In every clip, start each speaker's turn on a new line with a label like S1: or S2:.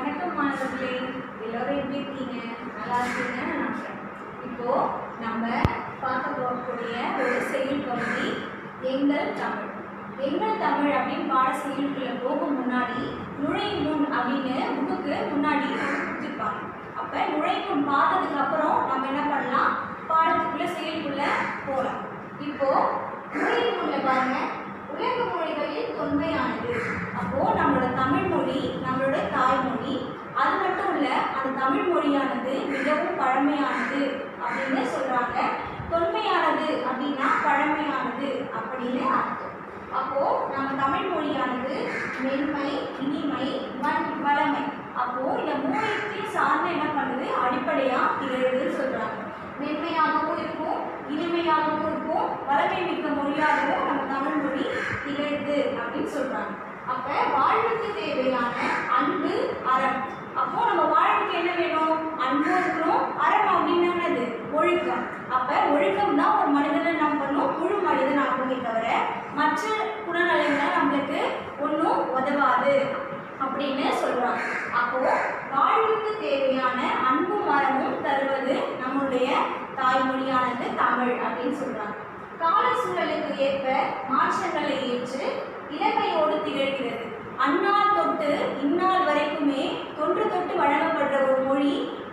S1: வணக்கம் மாணவர்களே எல்லோரும் எப்படி இருக்கீங்க நல்லா இருக்கீங்கன்னு நான் நம்புறேன் இப்போ நம்ம பார்க்க போகக்கூடிய ஒரு செயல் பகுதி எங்கள் தமிழ் எங்கள் தமிழ் அப்படின்னு பாட செயலுக்குள்ள போகும் முன்னாடி நுழையும் முன் அப்படின்னு புக்குக்கு முன்னாடி நமக்கு கொடுத்துருப்பாங்க அப்போ நுழையும் முன் பார்த்ததுக்கு அப்புறம் நம்ம என்ன பண்ணலாம் பாடத்துக்குள்ள செயலுக்குள்ள போகலாம் இப்போ நுழையும் முன்ல பாருங்க உலக மொழிகளில் தொன்மையானது அப்போ நம்மளோட தமிழ் மொழி நம்மளோட தாய்மொழி அது மட்டும் இல்ல அந்த தமிழ் மொழியானது மிகவும் பழமையானது அப்படின்னு சொல்றாங்க தொன்மையானது அப்படின்னா பழமையானது அப்படின்னு அர்த்தம் அப்போ நம்ம தமிழ் மொழியானது மென்மை இனிமை வன் வளமை அப்போ இந்த மூலத்தையும் சார்ந்து என்ன பண்ணுது அடிப்படையா திகழுதுன்னு சொல்றாங்க மென்மையாகவும் இருக்கும் இனிமையாகவும் இருக்கும் வளமை மிக்க மொழியாகவும் நம்ம தமிழ் மொழி திகழுது அப்படின்னு சொல்றாங்க அப்ப வாழ்வுக்கு தேவையான அன்பு அறம் அப்போ நம்ம வாழ்வுக்கு என்ன வேணும் அன்பு இருக்கணும் அறம் அப்படின்னு என்னது ஒழுக்கம் அப்ப ஒழுக்கம் தான் ஒரு மனிதனை நம்ம பண்ணும் முழு மனிதன் ஆகுமே தவிர மற்ற குணநலங்கள் நம்மளுக்கு ஒன்றும் உதவாது அப்படின்னு சொல்றாங்க அப்போ வாழ்வுக்கு தேவையான அன்பும் மரமும் தருவது நம்முடைய தாய்மொழியானது தமிழ் அப்படின்னு சொல்றாங்க கால சூழலுக்கு ஏற்ப மாற்றங்களை ஏற்று இளமையோடு திகழ்கிறது அந்நாள் தொட்டு இந்நாள் வரைக்குமே தொன்று தொட்டு வழங்கப்படுற ஒரு மொழி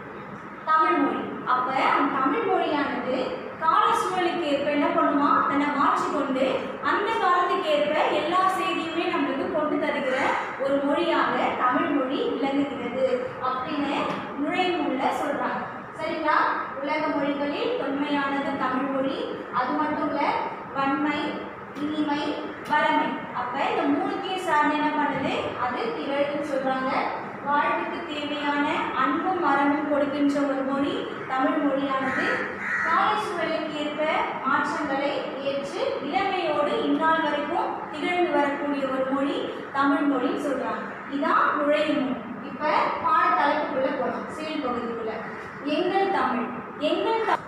S1: தமிழ் மொழி அப்ப அந்த தமிழ் மொழியானது கால சூழலுக்கு ஏற்ப என்ன பண்ணுமா தன்னை மாற்றிக்கொண்டு அந்த காலத்துக்கு ஏற்ப எல்லா செய்தியுமே நம்மளுக்கு கொண்டு தருகிற ஒரு மொழியாக தமிழ் மொழி விளங்குகிறது அப்படின்னு நுழைவுள்ள சொல்றாங்க சரிங்களா உலக மொழிகளில் தொன்மையானது தமிழ் மொழி அது மட்டும் இல்ல வன்மை இனிமை வளமை அப்ப இந்த மூணுத்தையும் சார்ந்து என்ன பண்ணுது அது திகழ்ன்னு சொல்றாங்க வாழ்வுக்கு தேவையான அன்பும் மரமும் கொடுக்கின்ற ஒரு மொழி தமிழ் மொழியானது கால சூழலுக்கு ஏற்ப மாற்றங்களை ஏற்று இளமையோடு இந்நாள் வரைக்கும் திகழ்ந்து வரக்கூடிய ஒரு மொழி தமிழ் மொழின்னு சொல்றாங்க இதான் நுழையும் இப்ப பாட தலைப்புக்குள்ள போகலாம் செயல் பகுதிக்குள்ள எங்கள் தமிழ் எங்கள் தமிழ்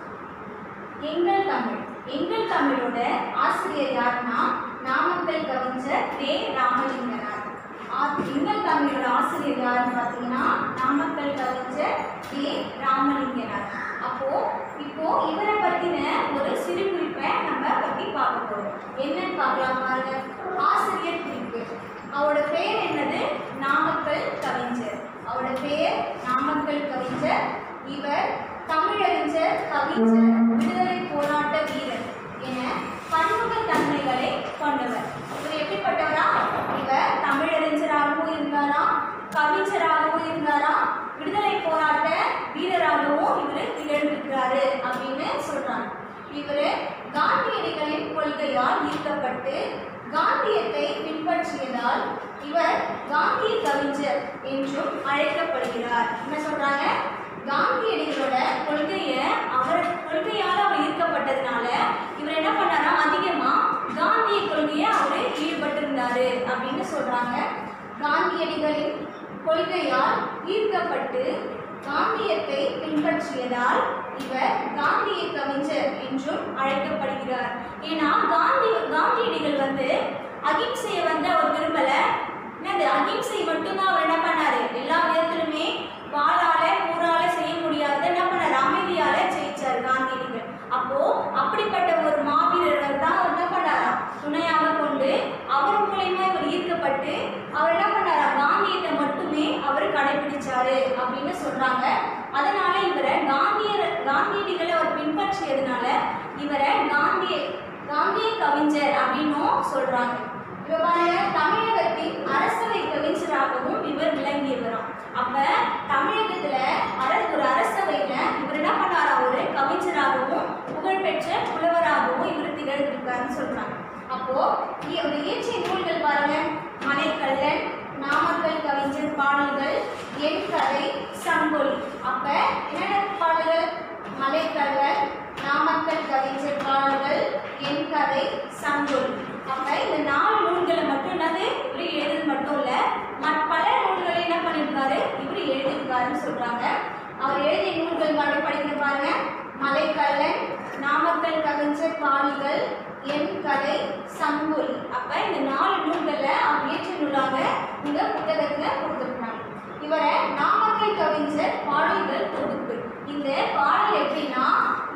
S1: எங்கள் தமிழ் எங்கள் தமிழோட ஆசிரியர் யாருன்னா நாமக்கல் கவிஞர் தே ராமலிங்கனார் ஆ- எங்கள் தமிழோட ஆசிரியர் யாருன்னு பார்த்தீங்கன்னா நாமக்கல் கவிஞர் தே ராமலிங்கனார் அப்போ இப்போ இவரை பத்தின ஒரு சிறு குறிப்பை நம்ம பத்தி பார்க்க போறோம் என்னன்னு பார்க்கலாம் பாருங்க ஆசிரியர் குறிப்பு அவரோட பேர் என்னது நாமக்கல் கவிஞர் அவரோட பேர் நாமக்கல் கவிஞர் இவர் தமிழறிஞர் கவிஞர் விடுதலை போராட்ட வீரர் என பன்முக தன்மைகளை கொண்டவர் இவர் எப்படிப்பட்டவரா இவர் தமிழறிஞராகவும் இருந்தாரா கவிஞராகவும் இருந்தாரா விடுதலை போராட்ட வீரராகவும் இவர் திகழ்ந்திருக்கிறாரு அப்படின்னு சொல்றாங்க இவர் காந்தியடிகளின் கொள்கையால் ஈர்க்கப்பட்டு காந்தியத்தை பின்பற்றியதால் இவர் காந்திய கவிஞர் என்றும் அழைக்கப்படுகிறார் என்ன சொல்றாங்க காந்தியடிகளோட கொள்கையை அவர் கொள்கையால் அவர் ஈர்க்கப்பட்டதுனால இவர் என்ன பண்ணாரா அதிகமா காந்திய கொள்கையை அவர் ஈடுபட்டிருந்தாரு அப்படின்னு சொல்றாங்க காந்தியடிகளின் கொள்கையால் ஈர்க்கப்பட்டு காந்தியத்தை பின்பற்றியதால் இவர் காந்திய கவிஞர் என்றும் அழைக்கப்படுகிறார் ஏன்னா காந்தி காந்தியடிகள் வந்து அகிம்சையை வந்து அவர் விரும்பல என்னது அகிம்சை மட்டும்தான் அவர் என்ன பண்ணாரு எல்லா விதத்திலுமே வாளால கூறால செய்ய முடியாத என்ன பண்ணாரு அமைதியால ஜெயிச்சார் காந்தியடிகள் அப்போ அப்படிப்பட்ட ஒரு மாவீரர் தான் அவர் என்ன பண்ணாரா துணையாக கொண்டு அவர் மூலயமா இவர் ஈர்க்கப்பட்டு அவர் என்ன பண்ணாரா காந்தியத்தை மட்டுமே அவர் கடைபிடிச்சாரு அப்படின்னு சொல்றாங்க அதனால இவரை காந்தியர் காந்தியடிகளை அவர் பின்பற்றியதுனால இவரை காந்திய காந்திய கவிஞர் அப்படின்னும் சொல்றாங்க இவர் பாருங்க தமிழகத்தின் அரசவை கவிஞராகவும் இவர் விளங்கியவராம் அப்ப தமிழகத்துல அரசு ஒரு அரசவையில இவர் என்ன பண்ணாரா ஒரு கவிஞராகவும் புகழ்பெற்ற புலவராகவும் இவர் திகழ்ந்திருக்காருன்னு சொல்றாங்க அப்போ இவர் இயற்றிய நூல்கள் பாருங்க மலைக்கல்லன் நாமக்கல் கவிஞர் பாடல்கள் என் கதை சங்கொலி அப்ப என்னென்ன பாடல்கள் மலைக்கல்லன் நாமக்கல் கவிஞர் பாடல்கள் என் கதை சங்கொலி அப்ப இந்த நாலு நூல்களை மட்டும் என்னது இவர் எழுதுறது மட்டும் இல்ல மற்ற பல நூல்களை என்ன பண்ணியிருக்காரு இவர் எழுதியிருக்காருன்னு சொல்றாங்க அவர் எழுதிய நூல்கள் மட்டும் படிக்கிற பாருங்க மலைக்கல்லன் நாமக்கல் கவிஞர் பாடல்கள் என் கதை சங்கொலி அப்ப இந்த நாலு நூல்களை அவர் இயற்றிய நூலாக இந்த புத்தகத்துல கொடுத்துருக்காங்க இவரை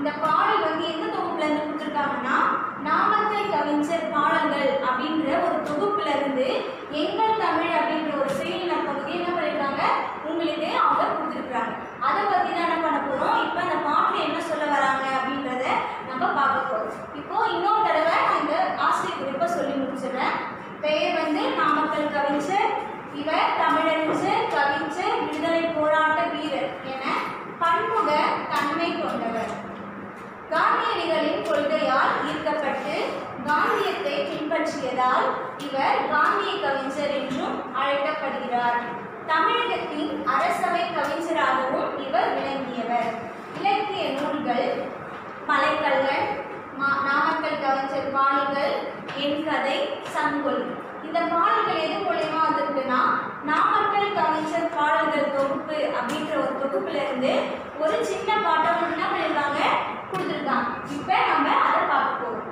S1: இந்த பாடல் வந்து எந்த தொகுப்புல இருந்து கொடுத்துருக்காங்கன்னா நாமக்கல் கவிஞர் பாடல்கள் அப்படின்ற ஒரு தொகுப்புல இருந்து எங்கள் தமிழ் அப்படின்ற ஒரு செயலின பகுதி என்ன பண்ணிருக்காங்க உங்களுக்கு அவங்க கொடுத்துருக்காங்க அதை பத்தி தான் என்ன பண்ண போறோம் இப்போ அந்த பாட்டுல என்ன சொல்ல வராங்க அப்படின்றத நம்ம பார்க்க போறோம் இப்போ இன்னொரு தடவை நான் இந்த ஆசிரியர் குறிப்பை சொல்லி முடிச்சிடுறேன் பெயர் வந்து நாமக்கல் கவிஞர் இவர் தமிழறிஞர் கவிஞர் விடுதலை போராட்ட வீரர் என பன்முக தன்மை கொண்டவர் காந்தியடிகளின் கொள்கையால் ஈர்க்கப்பட்டு காந்தியத்தை பின்பற்றியதால் இவர் காந்திய கவிஞர் என்றும் அழைக்கப்படுகிறார் தமிழகத்தின் அரசவை கவிஞராகவும் இவர் விளங்கியவர் இலக்கிய நூல்கள் மலைக்கல்லன் மா- நாமக்கல் கவிஞர் பாடல்கள் என் கதை சங்கொலி இந்த பாடல்கள் எது மூலயமா வந்திருக்குன்னா நாமக்கல் கவிஞர் பாடல்கள் தொகுப்பு அப்படின்ற ஒரு தொகுப்புல இருந்து ஒரு சின்ன பாட்டை உங்களுக்கு என்ன பண்ணியிருக்காங்க கொடுத்துருக்காங்க இப்போ நம்ம அதை பார்க்க போறோம்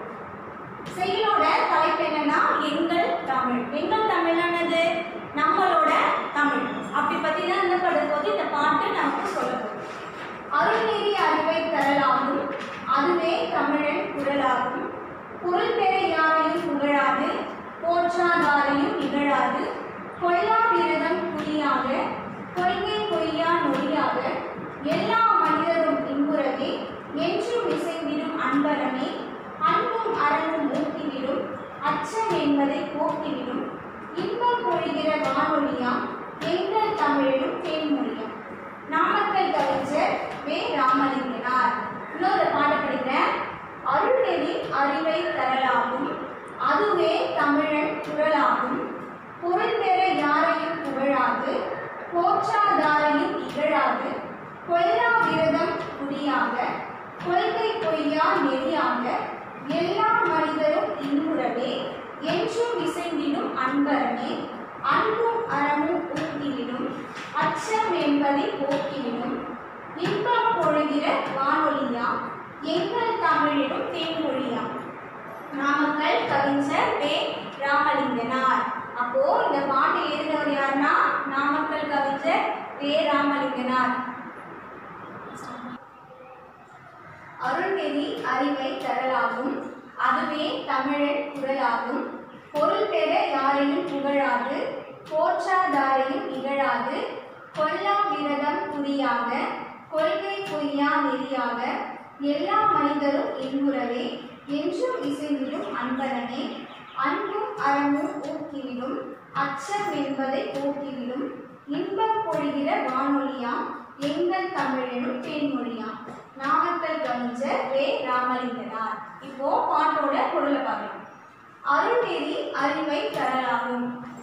S1: செயலோட தலைப்பு என்னன்னா எங்கள் தமிழ் எங்கள் தமிழ் என்னது நம்மளோட தமிழ் அப்படி பத்தி தான் என்ன படுற போது இந்த பாட்டு நமக்கு சொல்ல போகுது அருள்நீதி அறிவை தரலாகும் அதுவே தமிழன் குரலாகும் பொருள் பெற யாரையும் புகழாது போற்றாதாரையும் இகழாது கொல்லா விரதம் குறியாக கொள்கை பொய்யா நொடியாக எல்லா மனிதரும் இன்புறவே என்றும் இசைந்திடும் அன்பரமே அன்பும் அறமும் ஊக்கிவிடும் அச்சம் என்பதை போக்கிவிடும் இன்பம் பொழிகிற வானொலியாம் எங்கள் தமிழும் தேன்மொழியாம் நாமக்கல் கவிஞர் வே ராமலிங்கனார் இன்னொரு பாட படிக்கிறேன் அருள்நெறி அறிவை தரலாகும் அதுவே தமிழன் குரலாகும் பொருள் பெற யாரையும் புகழாது போற்றாதாரையும் இகழாது கொல்லா விரதம் குடியாக கொள்கை பொய்யா நெறியாக எல்லா மனிதரும் இன்புறவே என்றும் இசைந்திடும் அன்பரமே அன்பும் அறமும் ஊக்கிவிடும் அச்சம் என்பதை போக்கிவிடும் இன்பம் பொழுகிற வானொலியாம் எங்கள் தமிழிலும் தேன்மொழியாம் நாமக்கல் கவிஞர் வே ராமலிங்கனார் அப்போ இந்த பாட்டு எழுதினவர் யாருன்னா நாமக்கல் கவிஞர் வே ராமலிங்கனார் அருள்நெறி அறிவை தரலாகும் அதுவே தமிழன் குரலாகும் பொருள் பெற யாரையும் புகழாது போற்றாதாரையும் இகழாது கொல்லா விரதம் குறியாக கொள்கை பொய்யா நெறியாக எல்லா மனிதரும் இன்புறவே என்றும் இசைந்திடும் அன்பரனே அன்பும் அறமும் ஊக்கிவிடும் அச்சம் என்பதை போக்கிவிடும் இன்பம் பொழிகிற வானொலியாம் எங்கள் தமிழனும் தேன்மொழியாம் நாமக்கல் கவிஞர் வே ராமலிங்கனார் இப்போ பாட்டோட பொருளை பார்க்கலாம் அருள்நெறி அறிவை தரலாகும்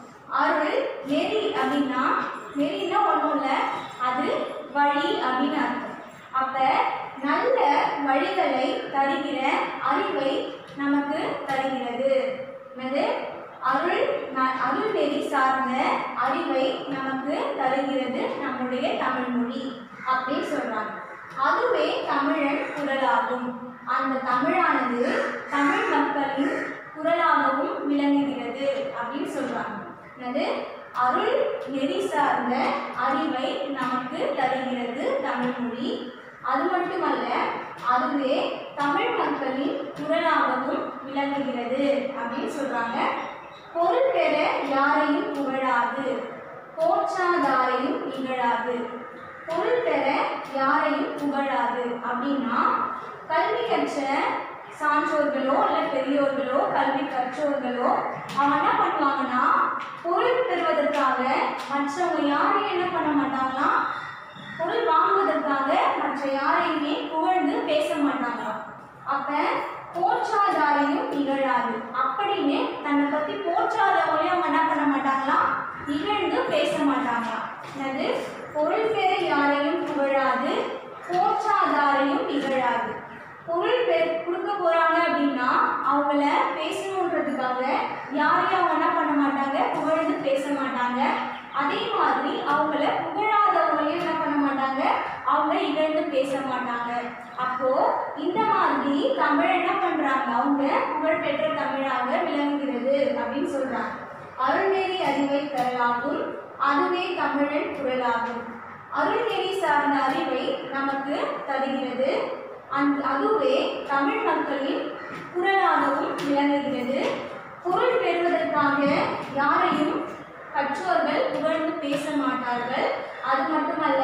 S1: அருள் நெறி அப்படின்னா நெறின்னா ஒன்றும் இல்லை அது வழி அப்படின்னு அர்த்தம் அப்ப நல்ல வழிகளை தருகிற அறிவை நமக்கு தருகிறது என்னது அருள் ந- அருள் நெறி சார்ந்த அறிவை நமக்கு தருகிறது நம்முடைய தமிழ் மொழி அப்படின்னு சொல்றாங்க அதுவே தமிழன் குரலாகும் அந்த தமிழானது தமிழ் மக்களின் குரலாகவும் விளங்குகிறது அப்படின்னு சொல்றாங்க என்னது அருள் நெறி சார்ந்த அறிவை நமக்கு தருகிறது தமிழ் மொழி அது மட்டுமல்ல அதுவே தமிழ் மக்களின் குரலாகவும் விளங்குகிறது அப்படின்னு சொல்றாங்க பொருள் பெற யாரையும் புகழாது போற்றாதாரையும் இகழாது பொருள் பெற யாரையும் புகழாது அப்படின்னா கல்வி கற்ற சான்றோர்களோ இல்லை பெரியோர்களோ கல்வி கற்றோர்களோ அவங்க என்ன பண்ணுவாங்கன்னா பொருள் பெறுவதற்காக மற்றவங்க யாரையும் என்ன பண்ண மாட்டாங்கன்னா பொருள் வாங்குவதற்காக மற்ற யாரையுமே புகழ்ந்து பேச மாட்டாங்களாம் அப்ப போற்றாதாரையும் இகழாது அப்படின்னு தன்னை பத்தி போற்றாதவங்களையும் அவங்க என்ன பண்ண மாட்டாங்களாம் இகழ்ந்து பேச மாட்டாங்களாம் என்னது பொருள் பெற யாரையும் புகழாது போற்றாதாரையும் இகழாது பொருள் பெ கொடுக்க போறாங்க அப்படின்னா அவங்கள பேசணுன்றதுக்காக யாரையும் அவங்க என்ன பண்ண மாட்டாங்க புகழ்ந்து பேச மாட்டாங்க அதே மாதிரி அவங்கள புகழாதவங்களையும் என்ன பண்ண மாட்டாங்க அவங்க இகழ்ந்து பேச மாட்டாங்க அப்போ இந்த மாதிரி தமிழ் என்ன பண்றாங்க அவங்க புகழ்பெற்ற தமிழாக விளங்குகிறது அப்படின்னு சொல்றாங்க அருள்நெறி அறிவை தரலாகும் அதுவே தமிழன் குரலாகும் அருள்நெறி சார்ந்த அறிவை நமக்கு தருகிறது அந்த அதுவே தமிழ் மக்களின் குரலாகவும் விளங்குகிறது பொருள் பெறுவதற்காக யாரையும் கற்றோர்கள் புகழ்ந்து பேச மாட்டார்கள் அது மட்டுமல்ல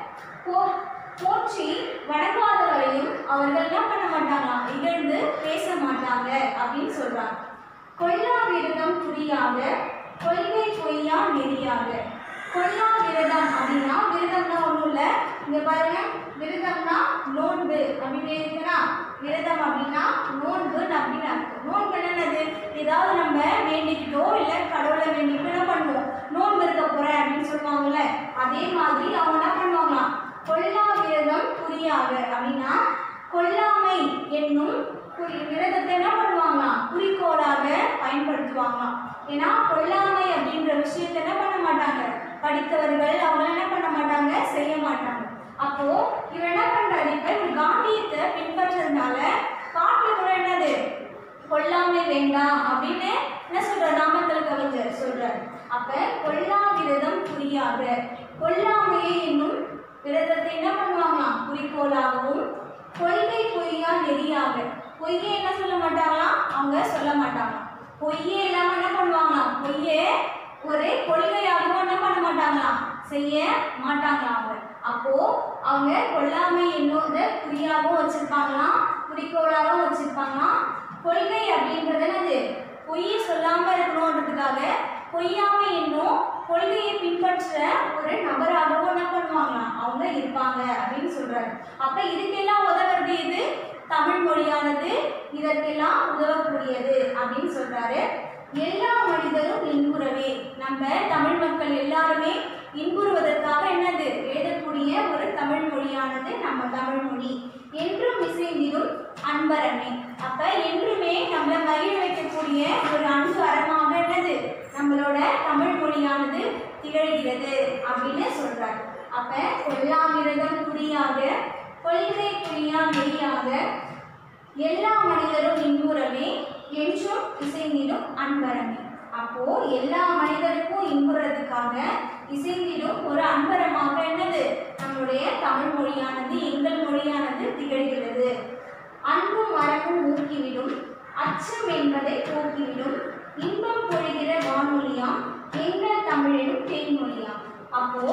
S1: போ- போற்றி வணங்காதவரையும் அவர்கள் என்ன பண்ண மாட்டாங்களாம் இகழ்ந்து பேச மாட்டாங்க அப்படின்னு சொல்றாங்க கொல்லா விரதம் குறியாக கொள்கை பொய்யா நெறியாக கொல்லா விரதம் அப்படின்னா விரதம்னா ஒன்றும் இல்லை இங்க பாருங்க விரதம்னா நோன்பு அப்படின்னு இருக்குன்னா விரதம் அப்படின்னா நோன்பு அப்படின்னு அர்த்தம் நோன்பு என்னது ஏதாவது நம்ம வேண்டிக்கிட்டோ இல்லை கடவுளை வேண்டிக்கிட்டோ என்ன பண்ணுவோம் நோன்பு இருக்க போறேன் அப்படின்னு சொல்லுவாங்கல்ல அதே மாதிரி அவங்க என்ன பண்ணுவாங்களாம் கொல்லா விரதம் குறியாக அப்படின்னா கொல்லாமை என்னும் குறி விரதத்தை என்ன பண்ணுவாங்களாம் குறிக்கோளாக பயன்படுத்துவாங்களாம் ஏன்னா கொல்லாமை அப்படின்ற விஷயத்தை என்ன பண்ண மாட்டாங்க படித்தவர்கள் அவங்க என்ன பண்ண மாட்டாங்க செய்ய மாட்டாங்க அப்போ இவன் என்ன பண்றாரு இப்ப இவர் காந்தியத்தை பின்பற்றதுனால காட்டுல கூட என்னது கொல்லாமை வேண்டாம் அப்படின்னு என்ன சொல்ற நாமக்கல் கவிஞர் சொல்றார் அப்ப கொல்லா விரதம் குறியாக கொல்லாமையை என்னும் விரதத்தை என்ன பண்ணுவாங்களாம் குறிக்கோளாகவும் கொள்கை பொய்யா நெறியாக பொய்யை என்ன சொல்ல மாட்டாங்களாம் அவங்க சொல்ல மாட்டாங்களாம் பொய்யே இல்லாம என்ன பண்ணுவாங்களாம் பொய்யே ஒரு கொள்கையாகவும் என்ன பண்ண மாட்டாங்களாம் செய்ய மாட்டாங்களாம் அவங்க அப்போ அவங்க கொல்லாமை என்னோட குறியாகவும் வச்சிருப்பாங்களாம் குறிக்கோளாகவும் வச்சிருப்பாங்களாம் கொள்கை அப்படின்றது என்னது பொய்யை சொல்லாம இருக்கணுன்றதுக்காக பொய்யாமை என்னும் கொள்கையை பின்பற்ற ஒரு நபராகவும் என்ன பண்ணுவாங்களாம் அவங்க இருப்பாங்க அப்படின்னு சொல்றாரு அப்ப இதுக்கெல்லாம் உதவுறது எது தமிழ் மொழியானது இதற்கெல்லாம் உதவக்கூடியது அப்படின்னு சொல்றாரு எல்லா மனிதரும் இன்புறவே நம்ம தமிழ் மக்கள் எல்லாருமே இன்புறுவதற்காக என்னது எழுதக்கூடிய ஒரு தமிழ் மொழியானது நம்ம தமிழ் மொழி என்றும் இசைந்திடும் அன்பரமே அப்ப என்றுமே நம்மளை மகிழ வைக்கக்கூடிய ஒரு அன்பு அறமாக என்னது நம்மளோட தமிழ் மொழியானது திகழ்கிறது அப்படின்னு சொல்றாரு அப்ப கொல்லாமிரதம் குறியாக கொள்கை குறியா நெறியாக எல்லா மனிதரும் இன்புறமே என்றும் இசைந்திடும் அன்பரமே அப்போ எல்லா மனிதருக்கும் இன்புறதுக்காக இசைந்திடும் ஒரு அன்பரமாக என்னது நம்மளுடைய தமிழ் மொழியானது எங்கள் மொழியானது திகழ்கிறது அன்பும் மரமும் ஊக்கிவிடும் அச்சம் என்பதை போக்கிவிடும் இன்பம் பொழிகிற வானொலியாம் எங்கள் தமிழெனும் தேன்மொழியாம் அப்போ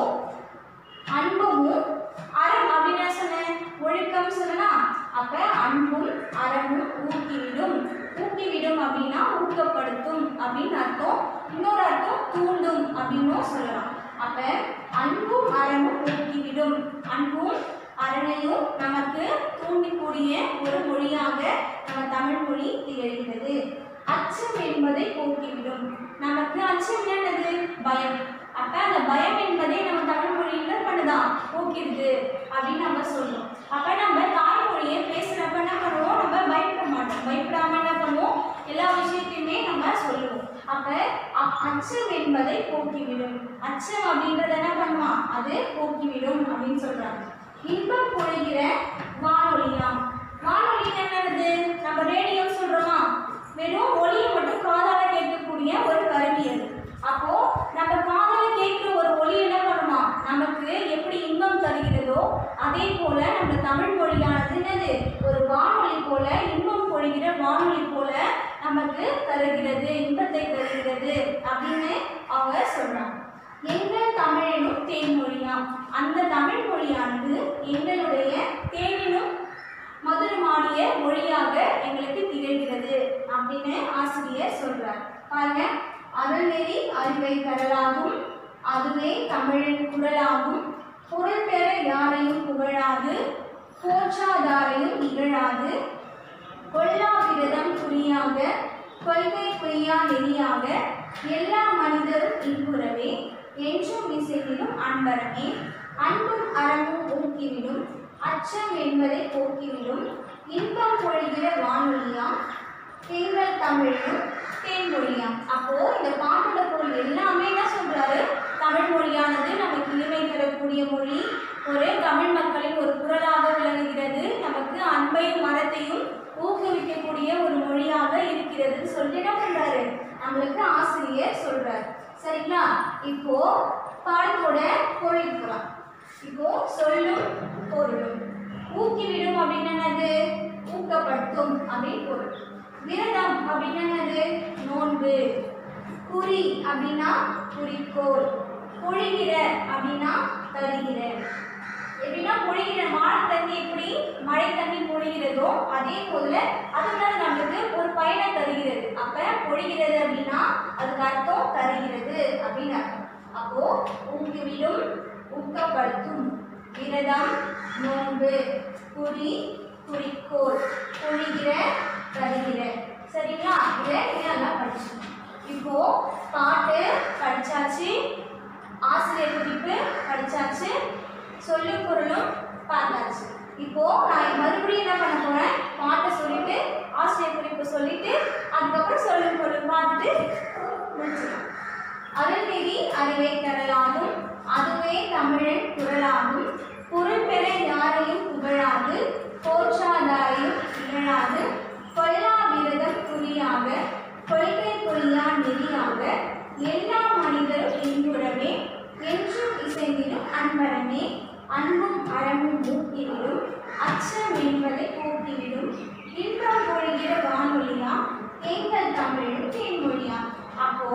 S1: அன்பும் அறம் அப்படின்னு என்ன சொன்னேன் ஒழுக்கம் சொல்லலாம் அப்ப அன்பும் அறமும் ஊக்கிவிடும் ஊக்கிவிடும் அப்படின்னா ஊக்கப்படுத்தும் அப்படின்னு அர்த்தம் இன்னொரு அர்த்தம் தூண்டும் அப்படின்னும் சொல்லலாம் அப்ப அன்பும் அறமும் ஊக்கிவிடும் அன்பும் அறனையும் நமக்கு தூண்டிக்கூடிய ஒரு மொழியாக நம்ம தமிழ் மொழி திகழ்கிறது அச்சம் என்பதை போக்கிவிடும் நமக்கு அச்சம் என்னது பயம் அப்ப அந்த பயம் என்பதை நம்ம தமிழ் மொழியில பண்ணுதான் போக்கிடுது அப்படின்னு நம்ம சொல்றோம் அப்ப நம்ம தாய்மொழியை பேசுறப்ப என்ன பண்ணுவோம் நம்ம பயப்பட மாட்டோம் பயப்படாம என்ன பண்ணுவோம் எல்லா விஷயத்தையுமே நம்ம சொல்லுவோம் அப்ப அ- அச்சம் என்பதை போக்கிவிடும் அச்சம் அப்படின்றத என்ன பண்ணுவான் அது போக்கிவிடும் அப்படின்னு சொல்றாங்க இன்பம் பொழிகிற வானொலியாம் வானொலி என்னது நம்ம ரேடியோ சொல்றோமா வெறும் ஒளியை மட்டும் காதால கேட்கக்கூடிய ஒரு கருவி அது அப்போ நம்ம காதால கேட்கிற ஒரு ஒளி என்ன பண்ணுமா நமக்கு எப்படி இன்பம் தருகிறதோ அதே போல நம்ம தமிழ் மொழியானது என்னது ஒரு வானொலி போல இன்பம் பொழிகிற வானொலி போல நமக்கு தருகிறது இன்பத்தை தருகிறது அப்படின்னு அவங்க சொல்றாங்க எங்கள் தமிழெனும் தேன்மொழியாம் அந்த தமிழ் மொழியானது எங்களுடைய தேனினும் மதுரமாடிய மொழியாக எங்களுக்கு திகழ்கிறது அப்படின்னு ஆசிரியர் சொல்றார் பாருங்க அறநெறி அறிவை கடலாகும் அதுவே தமிழின் குரலாகும் பொருள் பெற யாரையும் புகழாது போற்றாதாரையும் இகழாது கொல்லா விரதம் குறியாக கொள்கை பொய்யா நெறியாக எல்லா மனிதரும் இன்புறவே என்றும் இசைவிடும் அன்பரமே அன்பும் அறமும் ஊக்கிவிடும் அச்சம் என்பதை போக்கிவிடும் இன்பம் பொழிகிற வானொலியாம் எங்கள் தமிழும் தேன்மொழியாம் அப்போ இந்த பாட்டோட பொருள் எல்லாமே என்ன சொல்றாரு தமிழ் மொழியானது நமக்கு இனிமை தரக்கூடிய மொழி ஒரு தமிழ் மக்களின் ஒரு குரலாக விளங்குகிறது நமக்கு அன்பையும் மரத்தையும் ஊக்குவிக்கக்கூடிய ஒரு மொழியாக இருக்கிறதுன்னு சொல்லி என்ன பண்றாரு நம்மளுக்கு ஆசிரியர் சொல்றாரு சரிங்களா இப்போ பாடத்தோட பொருள் போலாம் இப்போ சொல்லும் பொருளும் ஊக்கிவிடும் ஊக்குவிக்கும் அப்படின்னு என்னது ஊக்கப்படுத்தும் அப்படின்னு பொருள் விரதம் அப்படின்னு என்னது நோன்பு குறி அப்படின்னா குறிக்கோள் பொழிகிற அப்படின்னா தருகிற எப்படின்னா பொழிகிற மழை தண்ணி எப்படி மழை தண்ணி பொழிகிறதோ அதே போல அதுதான் நம்மளுக்கு ஒரு பயனை தருகிறது அப்ப பொழிகிறது அப்படின்னா அதுக்கு அர்த்தம் தருகிறது அப்படின்னு அர்த்தம் அப்போ ஊக்குவிடும் ஊக்கப்படுத்தும் விரதம் நோன்பு குறி குறிக்கோள் பொழிகிற தருகிற சரிங்களா இதை இதெல்லாம் படிச்சோம் இப்போ பாட்டு படிச்சாச்சு ஆசிரியர் குறிப்பு படிச்சாச்சு சொல்லும் பொருளும் பார்த்தாச்சு இப்போ நான் மறுபடியும் என்ன பண்ண போறேன் பாட்டை சொல்லிட்டு ஆசிரியர் குறிப்பு சொல்லிட்டு அதுக்கப்புறம் சொல்லும் பொருள் பார்த்துட்டு முடிச்சிடலாம் அருள்நெறி அறிவை தரலாகும் அதுவே தமிழன் குரலாகும் பொருள் பெற யாரையும் புகழாது போற்றாதாரையும் இகழாது கொல்லா விரதம் குறியாக கொள்கை கொல்லா நெறியாக எல்லா மனிதரும் இன்புறமே என்றும் இசைந்திடும் அன்பரமே அன்பும் அறமும் மூக்கிவிடும் அச்சம் என்பதை போக்கிவிடும் இன்பம் பொழிகிற வானொலியா எங்கள் தமிழும் தேன்மொழியா அப்போ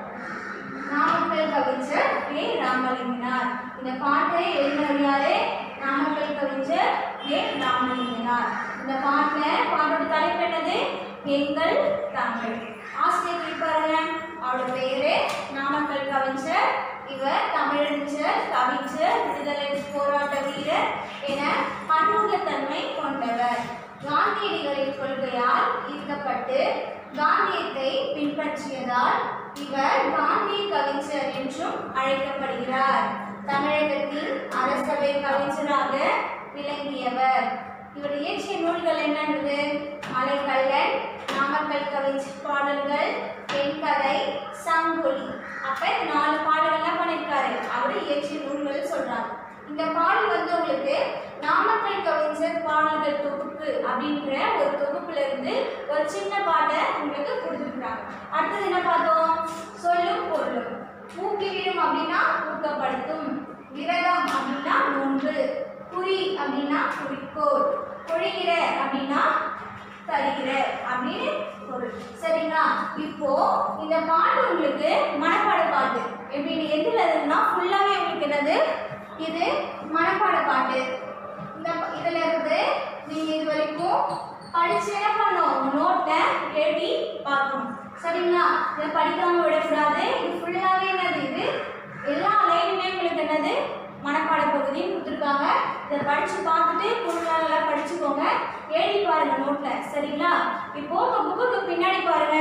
S1: நாமக்கல் கவிஞர் வே ராமலிங்கனார் இந்த பாட்டை எழுதினவர் யாரு நாமக்கல் கவிஞர் வே ராமலிங்கனார் இந்த பாட்டில் பாட்டோட தலைப்பு என்னது எங்கள் தமிழ் ஆசிரியர் குறிப்பாருங்க அவரோட பேரு நாமக்கல் கவிஞர் இவர் தமிழறிஞர் கவிஞர் விடுதலை போராட்ட வீரர் என பன்முகத்தன்மை கொண்டவர் காந்தியடிகளின் கொள்கையால் ஈர்க்கப்பட்டு காந்தியத்தை பின்பற்றியதால் இவர் காந்திய கவிஞர் என்றும் அழைக்கப்படுகிறார் தமிழகத்தின் அரசவை கவிஞராக விளங்கியவர் இவர் இயற்றிய நூல்கள் என்னன்றது மலைக்கல்லன் நாமக்கல் கவிஞர் பாடல்கள் பெண்கதை சங்கொலி அப்ப இந்த நாலு பாடல்கள்லாம் பண்ணியிருக்காரு அவர் இயற்றிய நூல்கள் சொல்றாங்க இந்த பாடல் வந்து உங்களுக்கு நாமக்கல் கவிஞர் பாடல்கள் தொகுப்பு அப்படின்ற ஒரு தொகுப்புல இருந்து ஒரு சின்ன பாட்டை உங்களுக்கு கொடுத்துருக்காங்க அடுத்தது என்ன பார்த்தோம் சொல்லும் பொருளும் ஊக்குவிடும் அப்படின்னா ஊக்கப்படுத்தும் விரதம் அப்படின்னா நோன்பு குறி அப்படின்னா குறிக்கோள் பொழிகிற அப்படின்னா தருகிற அப்படின்னு பொருள் சரிங்களா இப்போ இந்த பாட்டு உங்களுக்கு மனப்பாட பாட்டு எப்படி எதுல இருக்குன்னா ஃபுல்லாவே உங்களுக்கு என்னது இது மனப்பாட பாட்டு இந்த ப- இதுல இருந்து நீங்க இது வரைக்கும் படிச்சு என்ன பண்ணணும் உங்க நோட்டை எழுதி பார்க்கணும் சரிங்களா இதை படிக்காம விடக்கூடாது இது ஃபுல்லாவே என்னது இது எல்லா லைனுமே உங்களுக்கு என்னது மனப்பாட பகுதியும் கொடுத்துருக்காங்க இதை படிச்சு பார்த்துட்டு பொருளாளர்லாம் படிச்சுக்கோங்க எழுதி பாருங்க நோட்ல சரிங்களா இப்போ உங்க புக்குக்கு பின்னாடி பாருங்க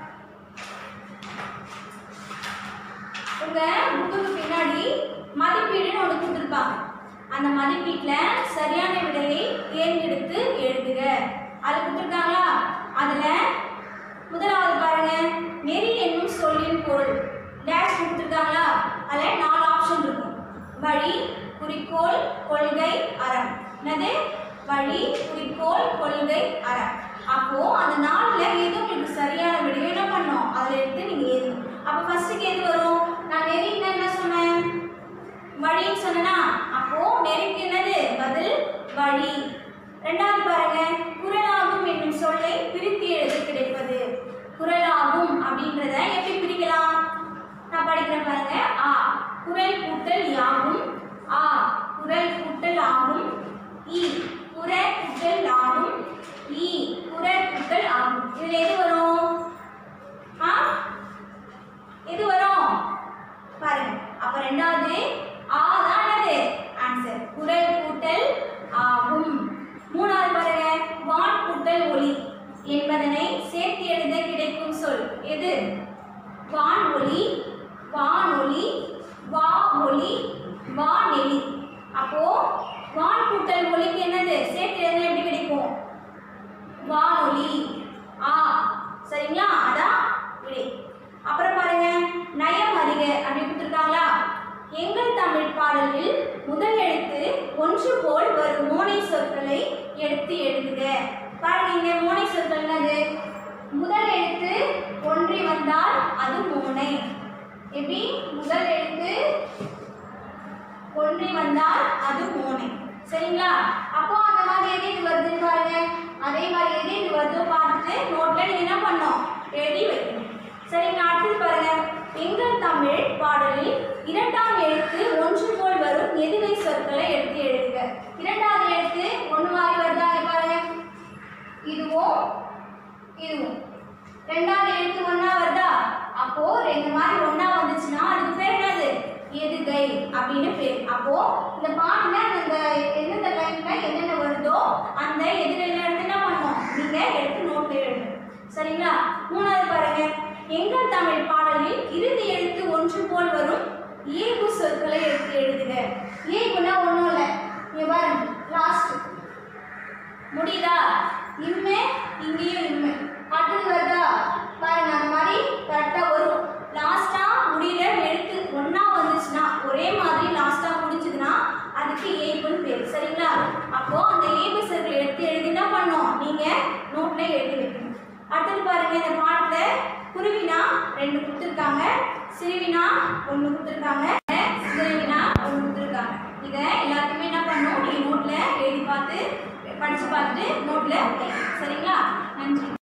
S1: உங்க புக்குக்கு பின்னாடி மதிப்பீடுன்னு ஒன்று கொடுத்துருப்பாங்க அந்த மதிப்பீட்டில் சரியான விடையை தேர்ந்தெடுத்து எழுதுக அது கொடுத்துருக்காங்களா அதில் முதலாவது பாருங்க நெறி என்னும் சொல்லின் பொருள் டேஷ் கொடுத்துருக்காங்களா அதில் நாலு ஆப்ஷன் இருக்கும் வழி குறிக்கோள் கொள்கை அறம் என்னது வழி குறிக்கோள் கொள்கை அறம் அப்போ அந்த நாலுல எது உங்களுக்கு சரியான விடையோ என்ன பண்ணோம் அதில் எடுத்து நீங்க எழுதணும் அப்போ ஃபர்ஸ்ட்டுக்கு எது வரும் நான் நெறின்னா என்ன சொன்னேன் வழின்னு சொன்னேனா அப்போ நெறிக்கு என்னது பதில் வழி ரெண்டாவது பாருங்க குரலாகும் என்னும் சொல்லை பிரித்து எழுத கிடைப்பது குரலாகும் அப்படின்றத எப்படி பிரிக்கலாம் நான் படிக்கிறேன் பாருங்க ஆ குரல் கூட்டல் யாகும் ஆ குரல் கூட்டல் ஆகும் இ குர கூட்டல் ஆகும் இ குர கூட்டல் ஆகும் இதுல எது வரும் ஆ எது வரும் பாருங்க அப்ப ரெண்டாவது ஆ தான் என்னது ஆன்சர் குரல் கூட்டல் ஆகும் மூணாவது பாருங்க வான் கூட்டல் ஒளி என்பதனை சேர்த்து எழுத கிடைக்கும் சொல் எது வான் ஒளி வானொலி வா ஒளி வானெளி அப்போ வான் கூட்டல் ஒளிக்கு என்னது சேர்த்து எழுத எப்படி கிடைக்கும் வானொலி ஆ சரிங்களா அதான் விடை அப்புறம் பாருங்க நயம் அறிக அப்படி கொடுத்துருக்காங்களா எங்கள் தமிழ் பாடலில் முதல் எழுத்து ஒன்று போல் வரும் மோனை சொற்களை எடுத்து எழுதுக பாருங்க இங்க மோனை சொற்கள் என்னது முதல் எழுத்து ஒன்றி வந்தால் அது மோனை எப்படி முதல் எழுத்து ஒன்றி வந்தால் அது மோனை சரிங்களா அப்போ அந்த மாதிரி எது இது வருதுன்னு பாருங்க அதே மாதிரி எது இது வருதோ பார்த்துட்டு நோட்ல நீங்க என்ன பண்ணணும் எழுதி வைக்கணும் சரிங்களா அடுத்தது பாருங்க எங்கள் தமிழ் பாடலில் இரண்டாம் எழுத்து ஒன்று போல் வரும் எதுகை சொற்களை எடுத்து எழுதுக இரண்டாவது எழுத்து ஒன்று மாதிரி வருதா இங்க பாருங்க இதுவும் இதுவும் ரெண்டாவது எழுத்து ஒண்ணா வருதா அப்போ ரெண்டு மாதிரி ஒண்ணா வந்துச்சுன்னா அதுக்கு பேர் என்னது எதுகை அப்படின்னு பேர் அப்போ இந்த பாட்டுல அந்த எந்தெந்த லைன்ல என்னென்ன வருதோ அந்த எதுகையில எடுத்து என்ன பண்ணணும் நீங்க எடுத்து நோட்ல எழுதணும் சரிங்களா மூணாவது பாருங்க எங்கள் தமிழ் பாடலில் இறுதி எழுத்து ஒன்று போல் வரும் ஏகு சொற்களை எடுத்து எழுதுக ஏகுனா ஒன்றும் இல்லை இங்க பாருங்க லாஸ்ட் முடியுதா இம்மே இங்கேயும் இம்மே அடுத்தது வருதா பாருங்க அந்த மாதிரி கரெக்டாக வரும் லாஸ்டா முடியல எழுத்து ஒண்ணா வந்துச்சுன்னா ஒரே மாதிரி லாஸ்டா முடிஞ்சதுன்னா அதுக்கு ஏபுன்னு பேர் சரிங்களா அப்போ அந்த ஏபு சர்க்கிள் எடுத்து எழுதி என்ன பண்ணோம் நீங்க நோட்ல எழுதி வைக்கணும் அடுத்தது பாருங்க இந்த பாட்டுல குருவினா ரெண்டு கொடுத்துருக்காங்க சிறுவினா ஒன்று கொடுத்துருக்காங்க சிறுவினா ஒன்று கொடுத்துருக்காங்க இதை எல்லாத்தையுமே என்ன பண்ணணும் நீங்க நோட்ல எழுதி பார்த்து படிச்சு பார்த்துட்டு நோட்ல சரிங்களா நன்றி